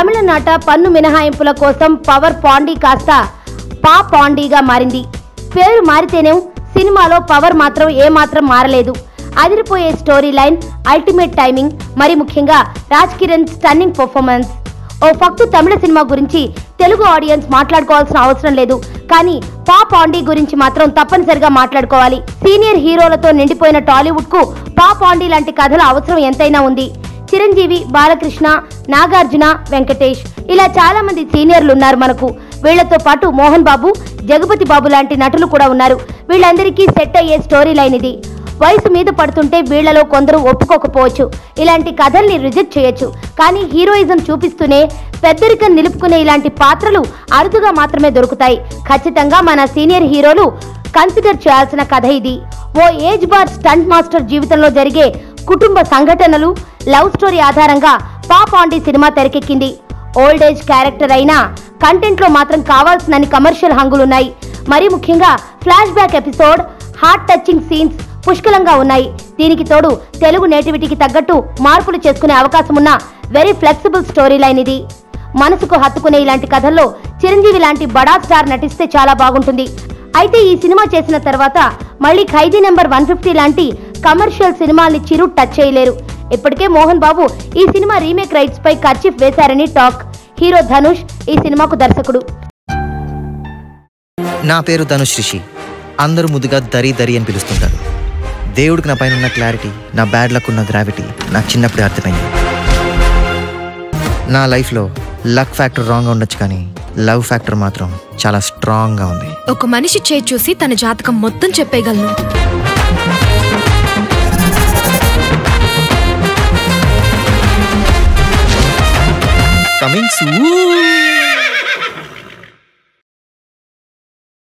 తమిళనాట పన్ను మినహాయింపుల కోసం పవర్ పాండీ కాస్త పా పాండీగా మారింది పేరు మారితేనే సినిమాలో పవర్ మాత్రం ఏమాత్రం మారలేదు అదిరిపోయే స్టోరీ లైన్ అల్టిమేట్ టైమింగ్ మరి ముఖ్యంగా రాజ్ కిరణ్ స్టన్నింగ్ పర్ఫార్మెన్స్ ఓ ఫక్తు తమిళ సినిమా గురించి తెలుగు ఆడియన్స్ మాట్లాడుకోవాల్సిన అవసరం లేదు కానీ పా పాండీ గురించి మాత్రం తప్పనిసరిగా మాట్లాడుకోవాలి సీనియర్ హీరోలతో నిండిపోయిన టాలీవుడ్ కు పా పాండీ లాంటి కథల అవసరం ఎంతైనా ఉంది చిరంజీవి బాలకృష్ణ నాగార్జున వెంకటేష్ ఇలా చాలా మంది సీనియర్లు ఉన్నారు మనకు వీళ్లతో పాటు మోహన్ బాబు జగపతి బాబు లాంటి నటులు కూడా ఉన్నారు వీళ్ళందరికీ సెట్ అయ్యే స్టోరీ లైన్ ఇది వయసు మీద పడుతుంటే వీళ్లలో కొందరు ఒప్పుకోకపోవచ్చు ఇలాంటి కథల్ని రిజెక్ట్ చేయొచ్చు కానీ హీరోయిజం చూపిస్తూనే పెద్దరికం నిలుపుకునే ఇలాంటి పాత్రలు అరుదుగా మాత్రమే దొరుకుతాయి ఖచ్చితంగా మన సీనియర్ హీరోలు కన్సిడర్ చేయాల్సిన కథ ఇది ఓ ఏజ్ బార్ స్టంట్ మాస్టర్ జీవితంలో జరిగే కుటుంబ సంఘటనలు లవ్ స్టోరీ ఆధారంగా పా పాండి సినిమా తెరకెక్కింది ఓల్డ్ ఏజ్ క్యారెక్టర్ అయినా కంటెంట్ లో మాత్రం కావాల్సినన్ని కమర్షియల్ హంగులున్నాయి మరీ ముఖ్యంగా flashback episode heart touching scenes పుష్కలంగా ఉన్నాయి దీనికి తోడు తెలుగు నేటివిటీకి తగ్గట్టు మార్పులు చేసుకునే అవకాశం ఉన్న వెరీ ఫ్లెక్సిబుల్ స్టోరీ లైన్ ఇది మనసుకు హత్తుకునే ఇలాంటి కథల్లో చిరంజీవి లాంటి బడా స్టార్ నటిస్తే చాలా బాగుంటుంది అయితే ఈ సినిమా చేసిన తర్వాత మళ్ళీ ఖైదీ నెంబర్ వన్ ఫిఫ్టీ లాంటి కమర్షియల్ సినిమాల్ని చిరు టచ్ చేయలేరు ఇప్పటికే మోహన్ బాబు ఈ సినిమా రీమేక్ రైట్స్ పై కర్చీఫ్ వేశారని టాక్ హీరో ధనుష్ ఈ సినిమాకు దర్శకుడు నా పేరు ధనుష్ రిషి అందరూ ముద్దుగా దరి దరి అని పిలుస్తుంటారు దేవుడికి నా పైన ఉన్న క్లారిటీ నా బ్యాడ్ లక్ ఉన్న గ్రావిటీ నాకు చిన్నప్పుడే అర్థమైంది నా లైఫ్లో లక్ ఫ్యాక్టర్ రాంగ్గా ఉండొచ్చు కానీ లవ్ ఫ్యాక్టర్ మాత్రం చాలా స్ట్రాంగ్గా ఉంది ఒక మనిషి చేయి చూసి తన జాతకం మొత్తం చెప్పేయగలను కమింగ్ సూ